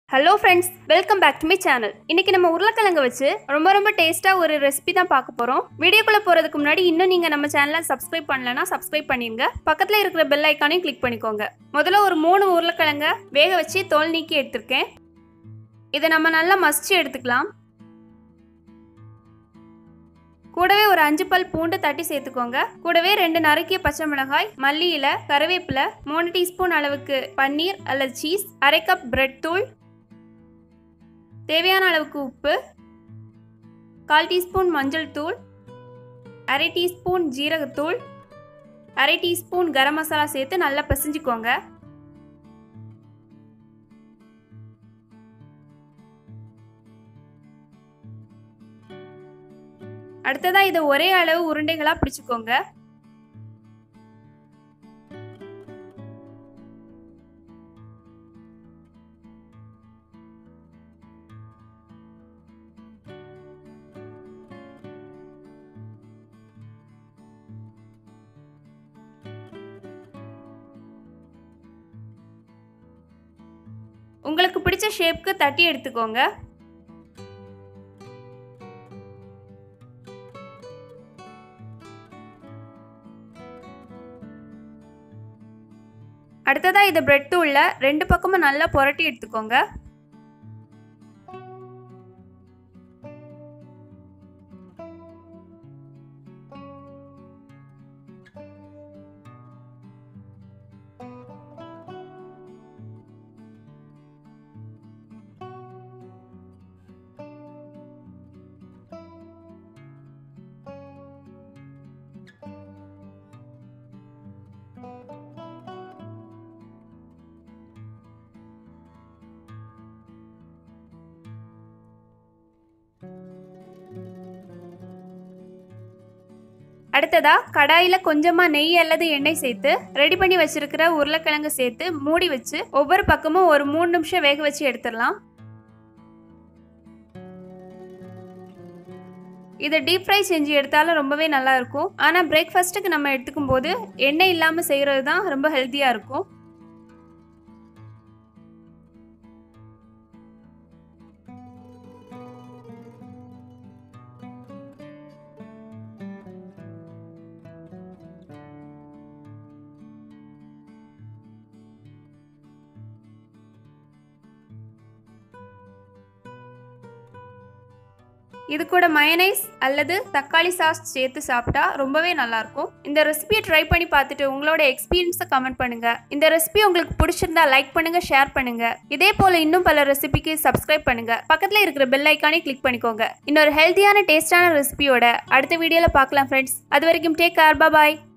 hello friends welcome back to my channel இன்னைக்கு நம்ம உருளைக்கிழங்கு வச்சு ரொம்ப ரொம்ப டேஸ்ட்டாக ஒரு ரெசிபி தான் பார்க்க போகிறோம் வீடியோக்குள்ளே போகிறதுக்கு முன்னாடி இன்னும் நீங்கள் நம்ம சேனலை சப்ஸ்கிரைப் பண்ணலன்னா சப்ஸ்கிரைப் பண்ணிடுங்க பக்கத்தில் இருக்கிற பெல் ஐக்கானையும் கிளிக் பண்ணிக்கோங்க முதல்ல ஒரு மூணு உருளைக்கிழங்க வேக வச்சு தோல் நீக்கி எடுத்திருக்கேன் இதை நம்ம நல்லா மசிச்சு எடுத்துக்கலாம் கூடவே ஒரு அஞ்சு பல் பூண்டு தட்டி சேர்த்துக்கோங்க கூடவே ரெண்டு நறுக்கிய பச்சை மிளகாய் மல்லி இலை கருவேப்பிலை மூணு டீஸ்பூன் அளவுக்கு பன்னீர் அல்லது சீஸ் அரை கப் பிரெட் தூள் தேவையான அளவுக்கு உப்பு கால் டீஸ்பூன் மஞ்சள் தூள் அரை டீஸ்பூன் ஜீரகத்தூள் அரை டீஸ்பூன் கரம் மசாலா சேர்த்து நல்லா பிசைஞ்சுக்கோங்க அடுத்ததா இதை ஒரே அளவு உருண்டைகளா பிடிச்சுக்கோங்க உங்களுக்கு பிடிச்ச ஷேப்க்கு தட்டி எடுத்துக்கோங்க அடுத்ததா இதை பிரெட் தூள்ல ரெண்டு பக்கமும் நல்லா புரட்டி எடுத்துக்கோங்க அடுத்ததா கடாயில் கொஞ்சமாக நெய் அல்லது எண்ணெய் சேர்த்து ரெடி பண்ணி வச்சிருக்கிற உருளைக்கிழங்கு சேர்த்து மூடி வச்சு ஒவ்வொரு பக்கமும் ஒரு மூணு நிமிஷம் வேக வச்சு எடுத்துடலாம் இதை டீப் ஃப்ரை செஞ்சு எடுத்தாலும் ரொம்பவே நல்லா இருக்கும் ஆனால் பிரேக்ஃபாஸ்ட்டுக்கு நம்ம எடுத்துக்கும் போது எண்ணெய் இல்லாமல் செய்கிறது தான் ரொம்ப ஹெல்த்தியாக இருக்கும் இது கூட மயனைஸ் அல்லது தக்காளி சாஸ் சேர்த்து சாப்பிட்டா ரொம்பவே நல்லாயிருக்கும் இந்த ரெசிபியை ட்ரை பண்ணி பார்த்துட்டு உங்களோட எக்ஸ்பீரியன்ஸை கமெண்ட் பண்ணுங்க இந்த ரெசிபி உங்களுக்கு பிடிச்சிருந்தா லைக் பண்ணுங்க ஷேர் பண்ணுங்க இதே போல இன்னும் பல ரெசிபிக்கு சப்ஸ்கிரைப் பண்ணுங்க பக்கத்தில் இருக்கிற பெல் ஐக்கானே கிளிக் பண்ணிக்கோங்க இன்னொரு ஹெல்த்தியான டேஸ்டான ரெசிபியோட அடுத்த வீடியோவில் பார்க்கலாம் ஃப்ரெண்ட்ஸ் அது வரைக்கும் டேக் கேர் பாய்